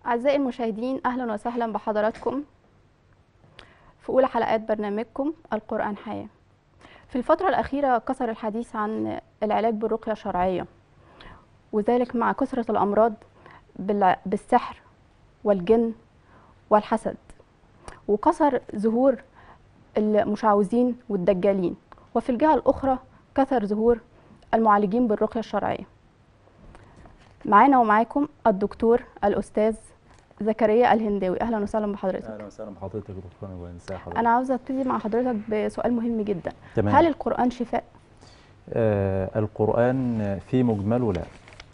أعزائي المشاهدين أهلا وسهلا بحضراتكم في أولى حلقات برنامجكم القرآن حياة في الفترة الأخيرة كثر الحديث عن العلاج بالرقية الشرعية وذلك مع كثرة الأمراض بال- بالسحر والجن والحسد وكثر ظهور المشعوذين والدجالين وفي الجهة الأخرى كثر ظهور المعالجين بالرقية الشرعية معانا ومعاكم الدكتور الأستاذ زكريا الهنداوي أهلا وسهلا بحضرتك اهلا وسهلا بحضرتك يا دكتور نجوان ازي حضرتك أنا عاوزة أبتدي مع حضرتك بسؤال مهم جدا تمام هل القرآن شفاء؟ آه القران في مجمله لا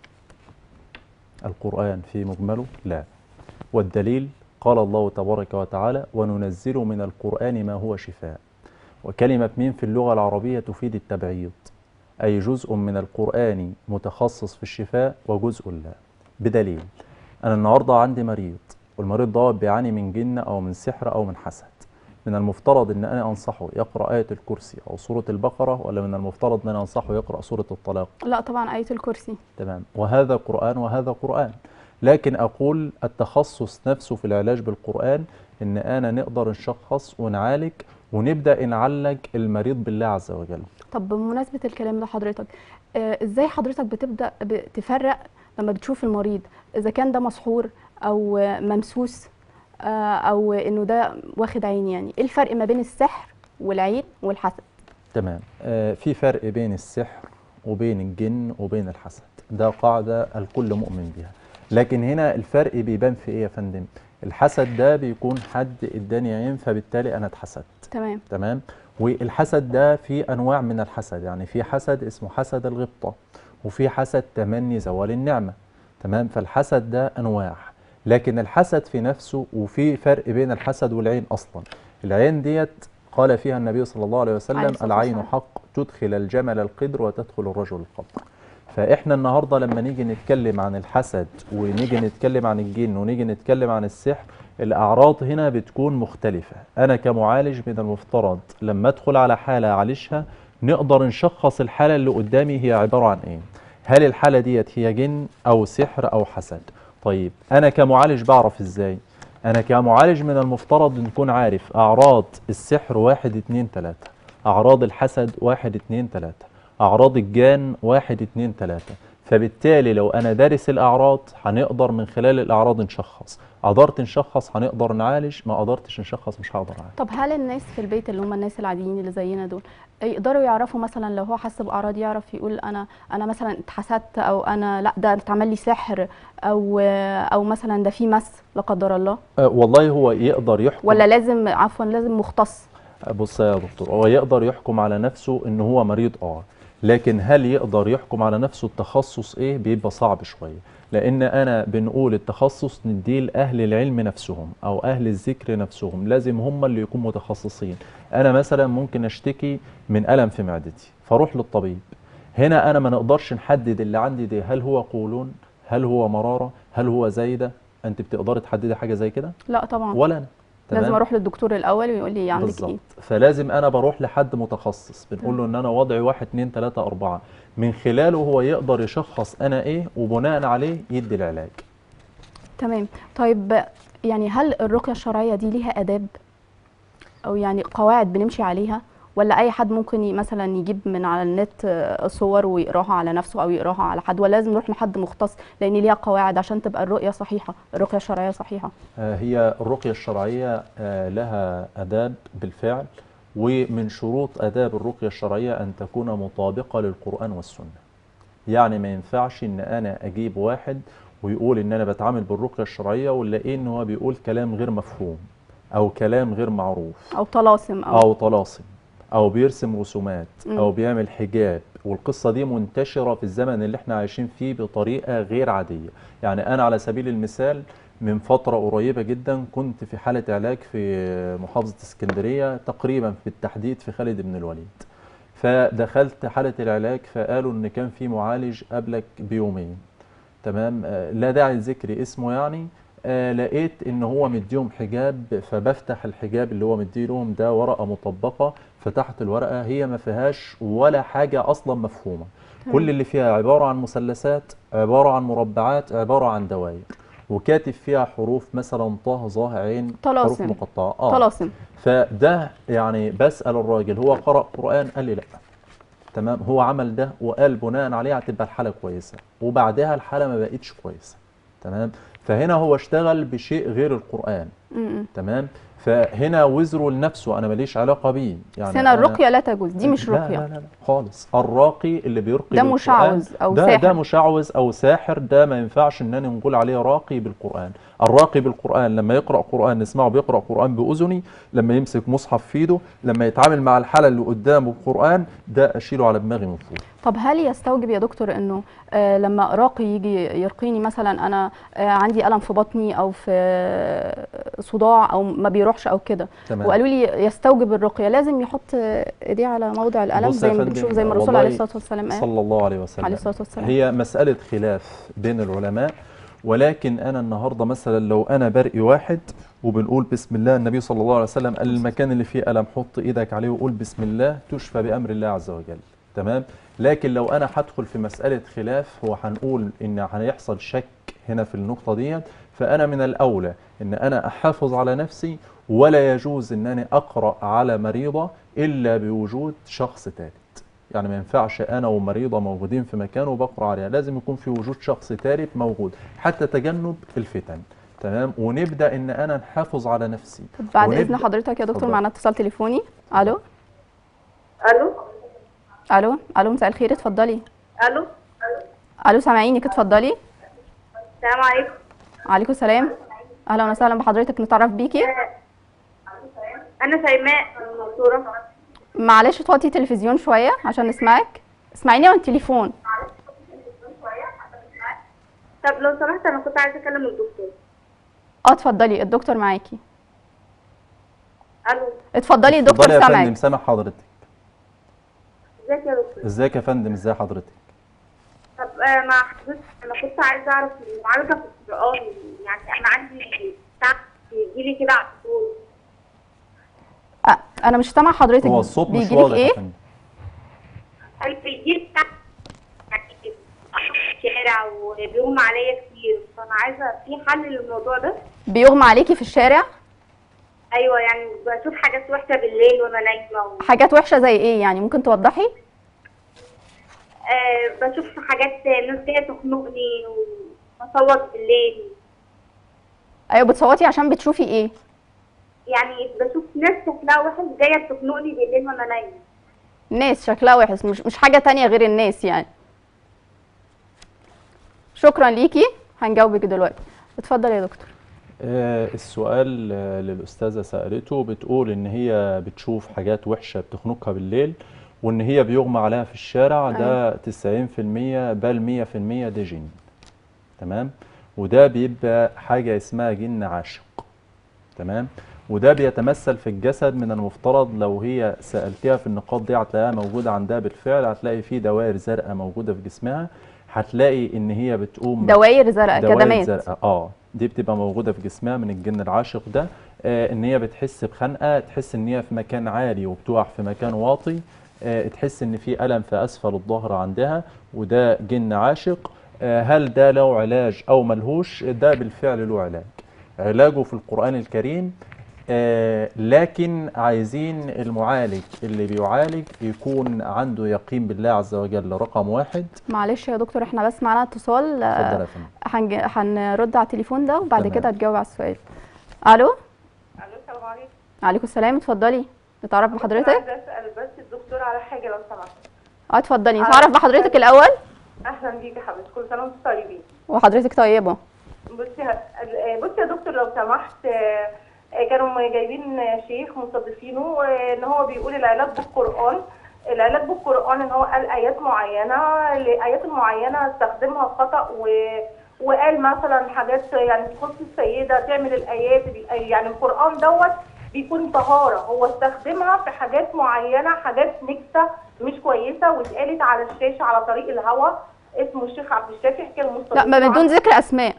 القران في مجمله لا والدليل قال الله تبارك وتعالى وننزل من القران ما هو شفاء وكلمه من في اللغه العربيه تفيد التبعيض اي جزء من القران متخصص في الشفاء وجزء لا بدليل انا النهارده عندي مريض والمريض ده بيعاني من جن او من سحر او من حسد من المفترض ان انا انصحه يقرا ايه الكرسي او سوره البقره ولا من المفترض ان انا انصحه يقرا سوره الطلاق لا طبعا آية الكرسي تمام وهذا قرآن وهذا قرآن لكن أقول التخصص نفسه في العلاج بالقرآن إن أنا نقدر نشخص ونعالج ونبدأ نعالج المريض بالله عز وجل طب بمناسبة الكلام ده حضرتك آه، ازاي حضرتك بتبدأ بتفرق لما بتشوف المريض اذا كان ده مسحور او آه، ممسوس آه، او انه ده واخد عين يعني ايه الفرق ما بين السحر والعين والحسد تمام آه في فرق بين السحر وبين الجن وبين الحسد ده قاعدة الكل مؤمن بها لكن هنا الفرق بيبان في إيه يا فندم الحسد ده بيكون حد اداني عين فبالتالي أنا اتحسدت تمام تمام والحسد ده في انواع من الحسد يعني في حسد اسمه حسد الغبطه وفي حسد تمني زوال النعمه تمام فالحسد ده انواع لكن الحسد في نفسه وفي فرق بين الحسد والعين اصلا العين ديت قال فيها النبي صلى الله عليه عليه وسلم الصلاة العين والسلام. حق تدخل الجمل القدر وتدخل الرجل القبر فاحنا النهارده لما نيجي نتكلم عن الحسد ونيجي نتكلم عن الجن ونيجي نتكلم عن السحر الاعراض هنا بتكون مختلفه انا كمعالج من المفترض لما ادخل على حاله اعالجها نقدر نشخص الحاله اللي قدامي هي عباره عن ايه هل الحاله ديت هي جن او سحر او حسد طيب انا كمعالج بعرف ازاي انا كمعالج من المفترض نكون عارف اعراض السحر واحد اتنين تلاته اعراض الحسد واحد اتنين تلاته اعراض الجان واحد اتنين تلاته فبالتالي لو انا دارس الاعراض هنقدر من خلال الاعراض نشخص قدرت نشخص هنقدر نعالج ما قدرتش نشخص مش هقدر اعالج طب هل الناس في البيت اللي هم الناس العاديين اللي زينا دول يقدروا يعرفوا مثلا لو هو حس باعراض يعرف يقول انا انا مثلا اتحسدت او انا لا ده اتعمل لي سحر او او مثلا ده في مس لا قدر الله أه والله هو يقدر يحكم ولا لازم عفوا لازم مختص بص يا دكتور هو يقدر يحكم على نفسه ان هو مريض اه لكن هل يقدر يحكم على نفسه التخصص ايه بيبقى صعب شويه لان انا بنقول التخصص نديه لاهل العلم نفسهم او اهل الذكر نفسهم لازم هم اللي يكونوا متخصصين انا مثلا ممكن اشتكي من الم في معدتي فاروح للطبيب هنا انا ما نقدرش نحدد اللي عندي ده هل هو قولون هل هو مراره هل هو زايده انت بتقدري تحددي حاجه زي كده لا طبعا ولا انا لازم تمام؟ اروح للدكتور الاول ويقول لي عندك بالظبط ايه فلازم انا بروح لحد متخصص بنقول له ان انا وضعي واحد اتنين تلاته اربعه من خلاله هو يقدر يشخص انا ايه وبناء عليه يدي العلاج تمام طيب يعني هل الرقية الشرعية دي ليها آداب أو يعني قواعد بنمشي عليها ولا أي حد ممكن ي- مثلا يجيب من على النت آه، صور ويقراها على نفسه أو يقراها على حد ولا لازم نروح لحد مختص لأن ليها قواعد عشان تبقى الرؤية صحيحة الرقية الشرعية صحيحة آه، هي الرقية الشرعية آه، لها آداب بالفعل ومن شروط آداب الرقية الشرعية أن تكون مطابقة للقرآن والسنة يعني ما ينفعش إن أنا أجيب واحد ويقول إن أنا بتعامل بالرقية الشرعية ونلاقيه إن هو بيقول كلام غير مفهوم أو كلام غير معروف أو طلاسم أو, أو طلاسم أو بيرسم رسومات مم. أو بيعمل حجاب والقصة دي منتشرة في الزمن اللي احنا عايشين فيه بطريقة غير عادية يعني أنا على سبيل المثال من فترة قريبة جدا كنت في حالة علاج في محافظة اسكندرية تقريبا في التحديد في خالد بن الوليد فدخلت حالة العلاج فقالوا إن كان في معالج قبلك بيومين تمام آه، لا داعي لذكر اسمه يعني آه لقيت ان هو مديهم حجاب فبفتح الحجاب اللي هو مديلهم ده ورقه مطبقه فتحت الورقه هي ما فيهاش ولا حاجه اصلا مفهومه كل اللي فيها عباره عن مثلثات عباره عن مربعات عباره عن دوائر وكاتب فيها حروف مثلا طه ظاه عين حروف طلاسم. مقطعه اه طلاسم فده يعني بسأل الراجل هو قرأ قرآن قال لي لا تمام هو عمل ده وقال بناء عليه هتبقى الحالة كويسة وبعدها الحالة ما بقتش كويسة تمام فهنا هو اشتغل بشيء غير القرآن م-م. تمام فهنا وزره لنفسه انا ماليش علاقة بيه يعني بس هنا أنا الرقيه لا تجوز دي مش لا رقيه لا لا لا خالص الراقي اللي بيرقي ده بالقرآن مشعوذ أو ده ساحر. ده مشعوذ او ساحر ده ما ينفعش اننا نقول عليه راقي بالقرآن الراقي بالقرآن لما يقرأ قرآن نسمعه بيقرأ قرآن بأذني لما يمسك مصحف في ايده لما يتعامل مع الحالة اللي قدامه بقرآن ده اشيله على دماغي من فوق طب هل يستوجب يا دكتور انه آه لما راقي يجي يرقيني مثلا انا آه عندي الم في بطني او في آه، صداع او ما بيروحش او كده تمام وقالوا لي يستوجب الرقيه لازم يحط آه، ايديه على موضع الالم بص يا زي ما فندم، بنشوف زي ما الرسول والله عليه الصلاه والسلام قال صلى الله عليه وسلم عليه الصلاه والسلام هي مسألة خلاف بين العلماء ولكن أنا النهاردة مثلا لو أنا برقي واحد وبنقول بسم الله النبي صلى الله عليه وسلم قال المكان اللي فيه ألم حط إيدك عليه وقول بسم الله تشفى بأمر الله عز وجل تمام لكن لو أنا هدخل في مسألة خلاف هو هنقول إن هيحصل شك هنا في النقطة دي فأنا من الأولى إن أنا أحافظ على نفسي ولا يجوز إن أنا أقرأ على مريضة إلا بوجود شخص ثالث يعني ما ينفعش انا ومريضه موجودين في مكان وبقرا عليها لازم يكون في وجود شخص ثالث موجود حتى تجنب الفتن تمام ونبدا ان انا نحافظ على نفسي طب بعد ونبدأ- اذن حضرتك يا دكتور اتفضل. معنا اتصال تليفوني الو الو الو الو مساء الخير اتفضلي الو الو سامعينك اتفضلي السلام عليكم عليكم السلام اهلا وسهلا بحضرتك نتعرف بيكي انا سيماء المنصوره معلش توطي التلفزيون شويه عشان نسمعك اسمعيني من التليفون طب لو سمحت انا كنت عايزه اكلم الدكتور اه اتفضلي الدكتور معاكي الو اتفضلي اتفضلي الدكتور يا فندم سامعك سامع حضرتك ازيك يا دكتور ازيك يا فندم ازي حضرتك طب آه، مع حضرتك انا كنت عايزه اعرف المعالجه في القران يعني انا عندي تعب بيجيلي كده على طول آه انا مش سامعه حضرتك هو الصوت مش بيجيلك واضح ايه يا فندم قال بيجيلي تعب يعني في الشارع وبيغمى عليا كتير فانا عايزه في حل للموضوع ده بيغمى عليكي في الشارع ايوه يعني بشوف حاجات وحشه بالليل وانا نايمه و... حاجات وحشه زي ايه يعني ممكن توضحي آه بشوف حاجات ناس جايه تخنقني وبصوت بالليل ايوه بتصوتي عشان بتشوفي ايه يعني بشوف ناس شكلها وحش جايه بتخنقني بالليل وانا نايمه ناس شكلها وحش مش مش حاجه تانية غير الناس يعني شكرا ليكي هنجاوبك دلوقتي اتفضل يا دكتور آه، السؤال آه، للأستاذة سألته بتقول إن هي بتشوف حاجات وحشة بتخنقها بالليل وإن هي بيغمى عليها في الشارع ده 90% بل 100% ده جن تمام وده بيبقى حاجة اسمها جن عاشق تمام وده بيتمثل في الجسد من المفترض لو هي سألتها في النقاط دي هتلاقيها موجودة عندها بالفعل هتلاقي في دوائر زرقاء موجودة في جسمها هتلاقي إن هي بتقوم دواير زرقاء دوائر كدمات زرقاء اه دي بتبقى موجوده في جسمها من الجن العاشق ده آه ان هي بتحس بخنقه تحس ان هي في مكان عالي وبتقع في مكان واطي آه تحس ان في الم في اسفل الظهر عندها وده جن عاشق آه هل ده له علاج او ملهوش ده بالفعل له علاج علاجه في القران الكريم آه لكن عايزين المعالج اللي بيعالج يكون عنده يقين بالله عز وجل رقم واحد معلش يا دكتور احنا بس معانا اتصال آه، اتفضل يا فندم هنج- هنرد على التليفون ده وبعد تمام. كده هتجاوب على السؤال الو الو السلام عليكم عليكم السلام اتفضلي نتعرف بحضرتك عايزه اسال بس الدكتور على حاجه لو سمحت اه اتفضلي على- نتعرف بحضرتك الاول اهلا بيك يا حبيبتي كل سنه وانتم طيبين وحضرتك طيبه بصي ه- آه، بصي يا دكتور لو سمحت آه، آه، كانوا جايبين شيخ مستضيفينه آه، ان هو بيقول العلاج بالقران العلاج بالقران ان هو قال ايات معينه الايات المعينه استخدمها خطا و وقال مثلا حاجات يعني تخص السيده تعمل الايات يعني القران دوت بيكون طهاره هو استخدمها في حاجات معينه حاجات نكته مش كويسه واتقالت على الشاشه على طريق الهوا اسمه الشيخ عبد الشافي كان مستضيف لا ما بدون ذكر اسماء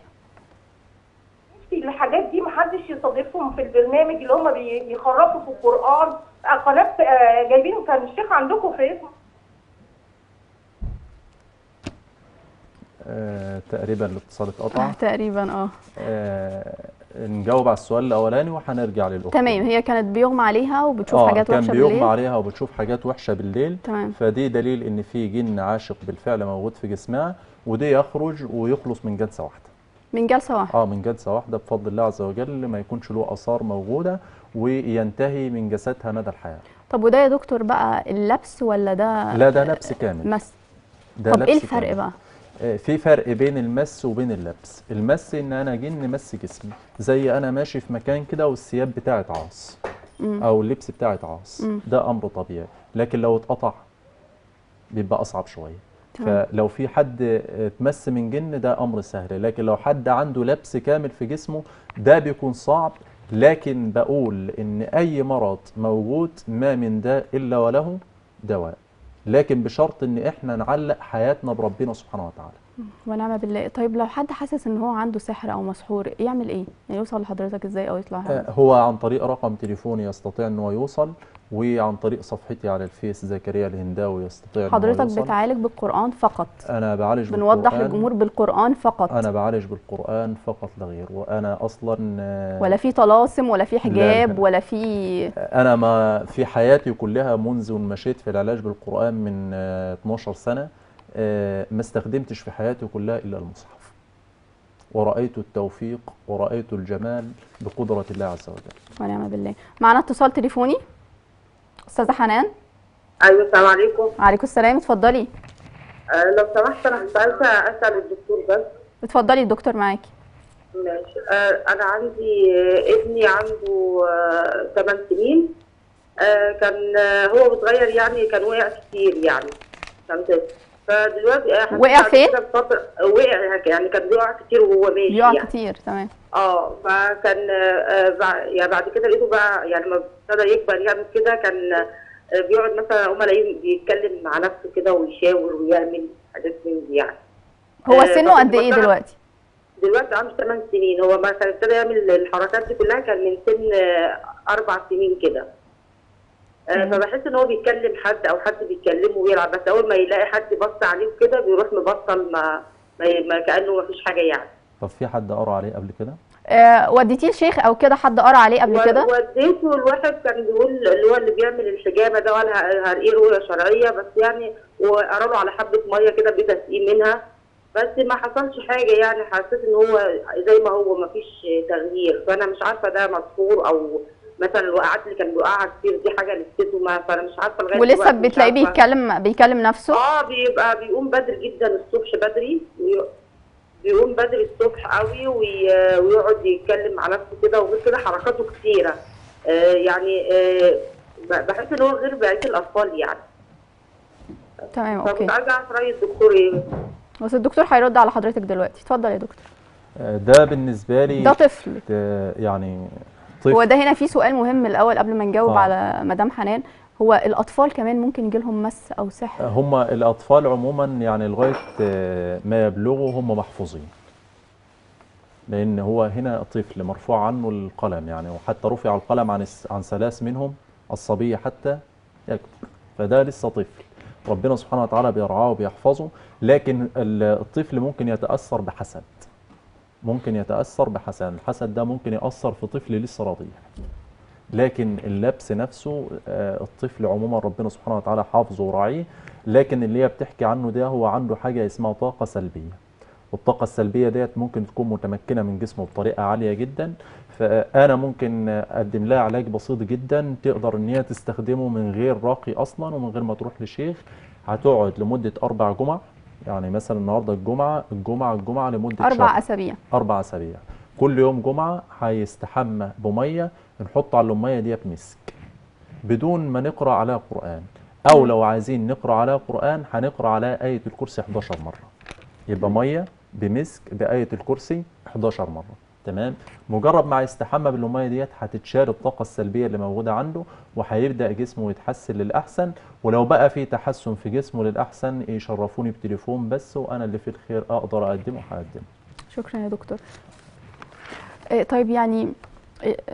نفسي الحاجات دي محدش يستضيفهم في البرنامج اللي هم بي- بيخرفوا في القرآن آه، قناة آه، جايبين كان الشيخ عندكم في اسمه آه تقريبا الاتصال اتقطع تقريبا اه آه نجاوب على السؤال الاولاني وهنرجع للاخت تمام هي كانت بيغمى عليها وبتشوف اه حاجات كان وحشه بيغمى بالليل عليها وبتشوف حاجات وحشه بالليل تمام فدي دليل ان في جن عاشق بالفعل موجود في جسمها ودي يخرج ويخلص من جلسه واحده من جلسه واحده اه من جلسه واحده بفضل الله عز وجل ما يكونش له اثار موجوده وينتهي من جسدها مدى الحياه طب وده يا دكتور بقى اللبس ولا ده لا ده لبس كامل مس ده طب ايه لبس الفرق كامل. بقى آه، في فرق بين المس وبين اللبس المس ان انا جن مس جسمي زي انا ماشي في مكان كده والثياب بتاعت عاص مم. او اللبس بتاعت عاص مم. ده امر طبيعي لكن لو اتقطع بيبقى اصعب شويه تمام. فلو في حد اتمس من جن ده امر سهل لكن لو حد عنده لبس كامل في جسمه ده بيكون صعب لكن بقول ان اي مرض موجود ما من داء الا وله دواء لكن بشرط ان احنا نعلق حياتنا بربنا سبحانه وتعالى ونعم بالله طيب لو حد حاسس ان هو عنده سحر او مسحور يعمل ايه يعني يوصل لحضرتك ازاي او يطلع آه، هو عن طريق رقم تليفوني يستطيع ان هو يوصل وعن طريق صفحتي على الفيس زكريا الهنداوي يستطيع ان هو حضرتك يوصل بتعالج بالقرآن فقط انا بعالج بنوضح بالقرآن. للجمهور بالقرآن فقط انا بعالج بالقران فقط لا غير وانا اصلا آه، ولا في طلاسم ولا في حجاب لا. ولا في انا ما في حياتي كلها منذ مشيت في العلاج بالقران من آه، 12 سنه آه، ما استخدمتش في حياتي كلها الا المصحف ورأيت التوفيق ورأيت الجمال بقدرة الله عز وجل ونعم بالله معانا اتصال تليفوني استاذه حنان ايوه السلام عليكم عليكم السلام اتفضلي آه لو سمحت انا كنت عايزه اسال الدكتور بس اتفضلي الدكتور معاكي ماشي آه انا عندي آه ابني عنده آه 8 سنين آه كان آه هو صغير يعني كان وقع كتير يعني كان طفل فدلوقتي آه حاسة وقع بعد فين؟ كده بفترة وقع يعني كان بيقع كتير وهو ماشي بيقع يعني كتير تمام اه فكان آه بع- يعني بعد كده لقيته بقى يعني لما ابتدى يكبر يعمل كده كان آه بيقعد مثلا هم الاقيه بيتكلم مع نفسه كده ويشاور ويعمل حاجات من دي يعني هو آه، سنه طب قد ايه مثلاً- دلوقتي دلوقتي عنده 8 سنين هو ما كان ابتدى يعمل الحركات دي كلها كان من سن آه، اربع سنين كده آه، مم. فبحس ان هو بيتكلم حد او حد بيتكلمه ويلعب بس اول ما يلاقي حد بص عليه وكده بيروح مبطل ما ما, ما كانه ما فيش حاجه يعني طب في حد قرأ عليه قبل كده؟ آه وديتيه لشيخ او كده حد قرا عليه قبل و- كده وديته الواحد كان بيقول اللي هو اللي بيعمل الحجامه ده ولا ه- هرقيه رؤيه شرعيه بس يعني وقرا له على حبه ميه كده بتسقيه منها بس ما حصلش حاجه يعني حسيت ان هو زي ما هو ما فيش تغيير فانا مش عارفه ده مسحور او مثلا الوقعات اللي كان بيوقعها كتير دي حاجه لسته ما فانا مش عارفه لغايه ولسه دلوقتي مش بتلاقيه عارفة. بيتكلم بيكلم نفسه اه بيبقى بيقوم بدري جدا الصبح بدري وي- بيقوم بدري الصبح قوي وي- ويقعد يتكلم مع نفسه كده وغير كده حركاته كتيره آه يعني آه ب- بحس ان هو غير بقيه الاطفال يعني تمام اوكي فكنت عايزه اعرف راي الدكتور ايه بس الدكتور هيرد على حضرتك دلوقتي اتفضل يا دكتور آه، ده بالنسبة لي ده طفل آه، يعني هو طفل ده هنا في سؤال مهم الاول قبل ما نجاوب آه. على مدام حنان هو الاطفال كمان ممكن يجي لهم مس او سحر هم الأطفال عموما يعني لغاية آه، ما يبلغوا هم محفوظين لأن هو هنا طفل مرفوع عنه القلم يعني وحتى رفع القلم عن الس- عن ثلاث منهم الصبي حتى يكبر فده لسه طفل ربنا سبحانه وتعالى بيرعاه وبيحفظه لكن ال- الطفل ممكن يتأثر بحسد ممكن يتأثر بحسد الحسد ده ممكن يأثر في طفل لسه رضيع لكن اللبس نفسه آه، الطفل عموما ربنا سبحانه وتعالى حافظه وراعيه لكن اللي هي بتحكي عنه ده هو عنده حاجة اسمها طاقة سلبية والطاقة السلبية ديت ممكن تكون متمكنة من جسمه بطريقة عالية جدا فأنا ممكن أقدم لها علاج بسيط جدا تقدر إن هي تستخدمه من غير راقي أصلا ومن غير ما تروح لشيخ هتقعد لمدة أربع جمع يعني مثلا النهارده الجمعة الجمعة الجمعة لمدة اربع شهر. اسابيع أربع أسابيع كل يوم جمعة هيستحمى بمية نحط على المية دي مسك بدون ما نقرأ عليها قرآن أو لو عايزين نقرأ عليها قرآن هنقرأ عليها آية الكرسي 11 مرة يبقى مية بمسك بآية الكرسي 11 مرة تمام مجرد ما يستحمى بالمية ديت هتتشال الطاقة السلبية اللي موجودة عنده وهيبدأ جسمه يتحسن للأحسن ولو بقى في تحسن في جسمه للأحسن يشرفوني بتليفون بس وأنا اللي في الخير أقدر أقدمه هقدمه شكرا يا دكتور إيه طيب يعني إيه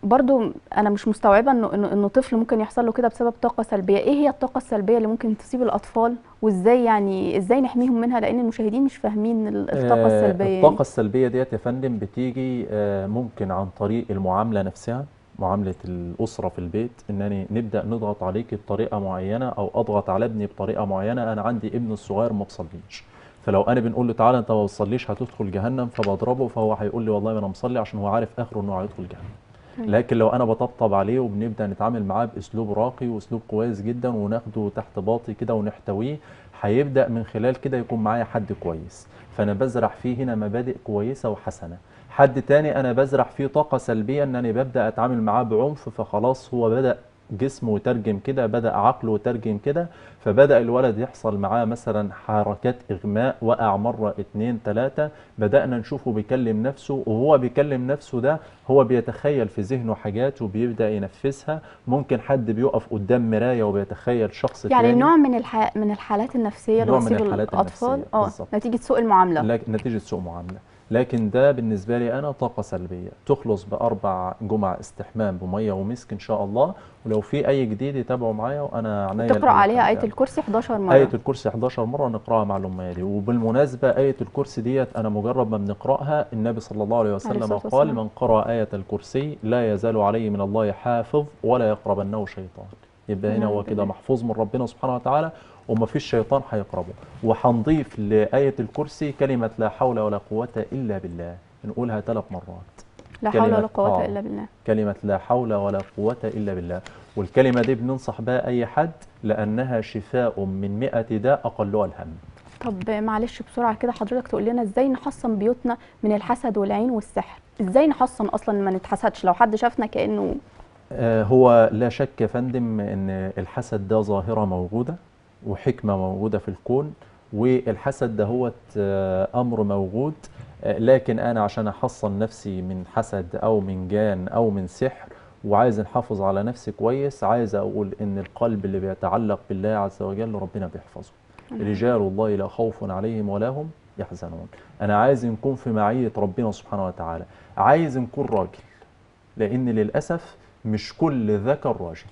برضو انا مش مستوعبه انه انه انه طفل ممكن يحصل له كده بسبب طاقه سلبيه ايه هي الطاقه السلبيه اللي ممكن تصيب الاطفال وازاي يعني ازاي نحميهم منها لان المشاهدين مش فاهمين ال- الطاقه آه، السلبيه يعني. الطاقة السلبية ديت يا فندم بتيجي آه، ممكن عن طريق المعاملة نفسها معاملة الأسرة في البيت إنني نبدأ نضغط عليك بطريقة معينة أو أضغط على ابني بطريقة معينة أنا عندي ابن الصغير ما بصليش فلو أنا بنقول له تعالى أنت ما بتصليش هتدخل جهنم فبضربه فهو هيقول لي والله ما أنا مصلي عشان هو عارف آخره إنه هيدخل جهنم لكن لو انا بطبطب عليه وبنبدا نتعامل معاه باسلوب راقي واسلوب كويس جدا وناخده تحت باطي كده ونحتويه هيبدا من خلال كده يكون معايا حد كويس فانا بزرع فيه هنا مبادئ كويسه وحسنه حد تاني انا بزرع فيه طاقه سلبيه ان انا ببدا اتعامل معاه بعنف فخلاص هو بدا جسمه يترجم كده بدا عقله يترجم كده فبدا الولد يحصل معاه مثلا حركات اغماء وقع مره اتنين تلاته بدانا نشوفه بيكلم نفسه وهو بيكلم نفسه ده هو بيتخيل في ذهنه حاجات وبيبدا ينفذها ممكن حد بيقف قدام مرايه وبيتخيل شخص يعني تاني نوع من الح... من الحالات النفسيه اللي نوع من بتصيب الحالات الاطفال النفسية، اه بالظبط. نتيجه سوء المعامله لكن نتيجة سوء معاملة لكن ده بالنسبة لي أنا طاقة سلبية تخلص بأربع جمع استحمام بمية ومسك إن شاء الله ولو في أي جديد يتابعوا معايا وأنا عنيا تقرا لأي عليها حاجة. ايه الكرسي 11 مره آية الكرسي 11 مرة نقرأها مع الأمية دي وبالمناسبة آية الكرسي ديت أنا مجرد ما بنقرأها النبي صلى الله عليه وسلم الصلاة قال والسلام. من قرأ آية الكرسي لا يزال عليه من الله حافظ ولا يقربنه شيطان يبقى هنا نعم هو كده بالله. محفوظ من ربنا سبحانه وتعالى ومفيش شيطان هيقربه وهنضيف لآية الكرسي كلمة لا حول ولا قوة إلا بالله نقولها ثلاث مرات لا حول ولا كلمة- قوه آه. الا بالله كلمة لا حول ولا قوة إلا بالله والكلمة دي بننصح بها أي حد لأنها شفاء من مئة داء أقلها الهم طب معلش بسرعه كده حضرتك تقول لنا ازاي نحصن بيوتنا من الحسد والعين والسحر ازاي نحصن اصلا ما نتحسدش لو حد شافنا كانه آه، هو لا شك يا فندم ان الحسد ده ظاهرة موجودة وحكمة موجودة في الكون والحسد ده هو امر موجود آه، لكن انا عشان احصن نفسي من حسد او من جان او من سحر وعايز نحافظ على نفسي كويس عايز اقول ان القلب اللي بيتعلق بالله عز وجل ربنا بيحفظه رجال الله لا خوف عليهم ولا هم يحزنون انا عايز نكون في معية ربنا سبحانه وتعالى عايز نكون راجل لان للاسف مش كل ذكر راجل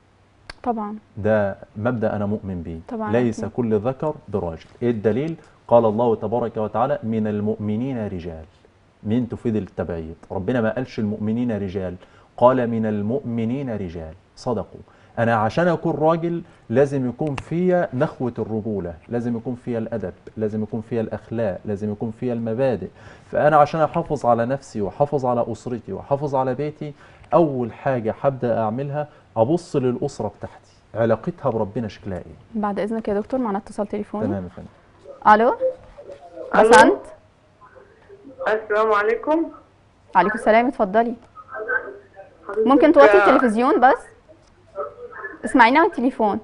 طبعا ده مبدا انا مؤمن بيه طبعاً ليس أكيد. كل ذكر براجل ايه الدليل قال الله تبارك وتعالى من المؤمنين رجال مين تفيد التبعيض ربنا ما قالش المؤمنين رجال قال من المؤمنين رجال صدقوا انا عشان اكون راجل لازم يكون فيا نخوه الرجوله لازم يكون فيا الادب لازم يكون فيا الاخلاق لازم يكون فيا المبادئ فانا عشان احافظ على نفسي واحافظ على اسرتي واحافظ على بيتي اول حاجه هبدا اعملها ابص للاسره بتاعتي علاقتها بربنا شكلها ايه بعد اذنك يا دكتور معنا اتصال تليفوني تمام يا فندم الو ألو. بسنت السلام عليكم عليكم السلام اتفضلي ممكن توطي التلفزيون بس اسمعينا من التليفون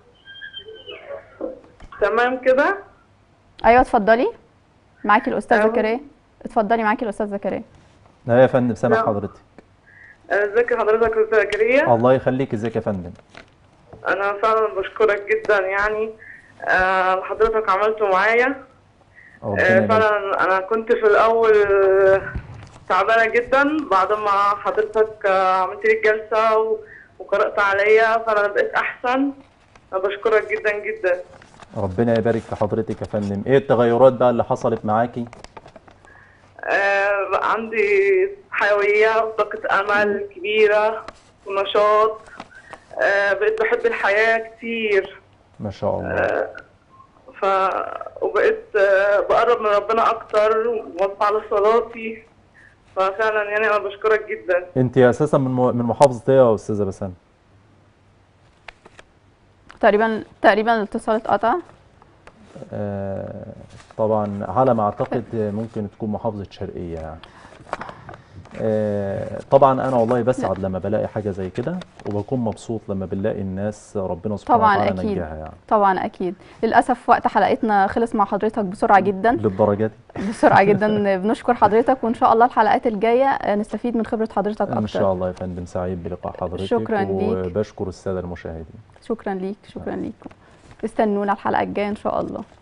تمام كده ايوه اتفضلي معاكي الاستاذ ألو. زكريا اتفضلي معاكي الاستاذ زكريا لا يا فندم سامع نعم. حضرتك ازيك حضرتك يا أستاذ زكريا الله يخليك ازيك يا فندم انا فعلا بشكرك جدا يعني آه، حضرتك عملته معايا ربنا آه، يبارك فعلا انا كنت في الاول آه، تعبانه جدا بعد ما حضرتك آه، عملت لي الجلسه و- وقرات عليا فانا بقيت احسن أنا بشكرك جدا جدا ربنا يبارك في حضرتك يا فندم ايه التغيرات بقى اللي حصلت معاكي آه، بقى عندي حيوية وطاقة أمل كبيرة ونشاط آه، بقيت بحب الحياة كتير ما شاء الله ف... وبقيت آه، بقرب من ربنا أكتر ومواظبة على صلاتي ففعلا يعني أنا بشكرك جدا انت اساسا من م- من محافظه ايه يا استاذه بسام تقريبا تقريبا الاتصال اتقطع آه طبعا على ما اعتقد ممكن تكون محافظه شرقيه يعني آه طبعا انا والله بسعد لما بلاقي حاجه زي كده وبكون مبسوط لما بنلاقي الناس ربنا سبحانه طبعا وتعالى اكيد نجاها يعني طبعا اكيد للاسف وقت حلقتنا خلص مع حضرتك بسرعه جدا للدرجه دي بسرعه جدا بنشكر حضرتك وان شاء الله الحلقات الجايه آه، نستفيد من خبره حضرتك اكتر ان شاء الله يا فندم سعيد بلقاء حضرتك شكراً ليك. وبشكر الساده المشاهدين شكرا ليك شكرا ليك استنونا الحلقه الجايه ان شاء الله